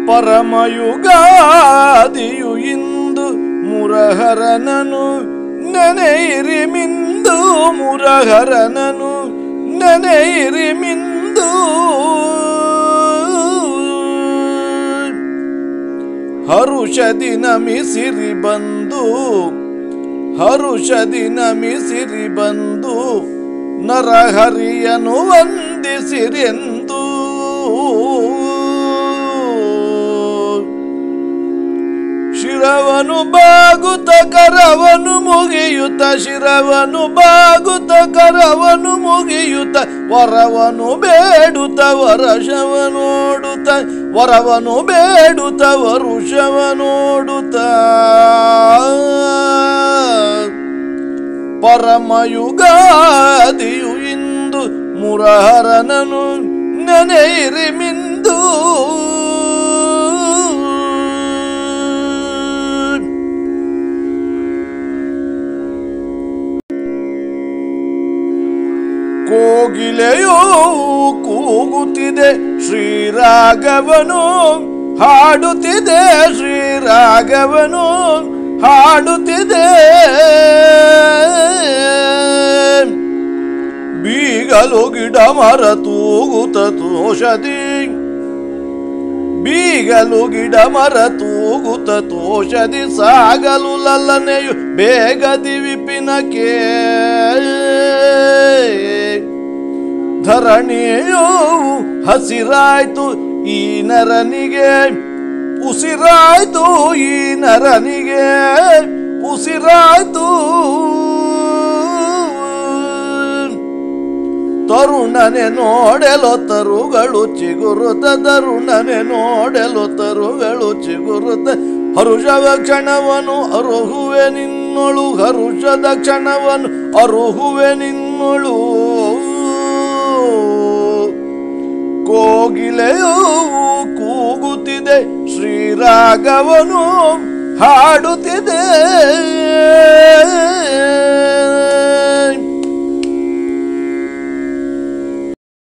ಪರಮಯುಗಾದಿಯು ಇಂದು ಮುರಹರನನು ನೆನೆಯಿರಿ ಮಿಂದು ಮುರಹರನನು ನೆನೆಯಿರಿ ಮಿಂದು ಹರುಷದಿ ನಮಿಸಿರಿ ಬಂದು ಹರುಷದಿ ನಮಿಸಿರಿ ಬಂದು ನರಹರಿಯನು ವಂದಿಸಿರೆಂದು ಶಿರವನು ಬಾಗುತ ಕರವನು ಮುಗಿಯುತ್ತ ಶಿರವನು ಬಾಗುತ ಕರವನು ಮುಗಿಯುತ್ತ ವರವನು ಬೇಡುತ್ತ ವರಷವ ನೋಡುತ್ತ ವರವನು ಬೇಡುತ್ತ ವರುಷವ ನೋಡುತ್ತ ಪರಮಯುಗಾದಿಯು ಇಂದು ಮುರಹರನನು ನೆನೆಯಿರಿ ಮಿಂದು ಕೋಗಿಲೆಯೋ ಕೂಗುತ್ತಿದೆ ಶ್ರೀರಾಘವನು ಹಾಡುತ್ತಿದೆ ಶ್ರೀರಾಘವನು ಹಾಡುತ್ತಿದೆ ಬೀಗಲು ಗಿಡ ಮರ ತೂಗುತ್ತ ತೋಷದಿ ಬೀಗಲು ಗಿಡ ಮರ ತೂಗುತ್ತ ತೋಷದಿ ಸಾಗಲು ಲಲ್ಲನೆಯು ಬೇಗದಿ ವಿಪಿನಕ್ಕೆ ಧರಣಿಯು ಹಸಿರಾಯ್ತು ಈ ನರನಿಗೆ ಉಸಿರಾಯ್ತು ಈ ನರನಿಗೆ ಉಸಿರಾಯ್ತು ತರುಣನೆ ನೋಡೆಲೋ ತರುಗಳು ಚಿಗುರುತ ತರುಣನೆ ನೋಡೆಲೋ ತರುಗಳು ಚಿಗುರುತ ಹರುಷವ ಕ್ಷಣವನು ಅರುಹುವೆ ನಿನ್ನೊಳು ಹರುಷದ ಕ್ಷಣವನು ಅರುಹುವೆ ನಿನ್ನೊಳು ಕೋಗಿಲೆಯು ಕೂಗುತ್ತಿದೆ ಶ್ರೀರಾಘವನು ಹಾಡುತ್ತಿದೆ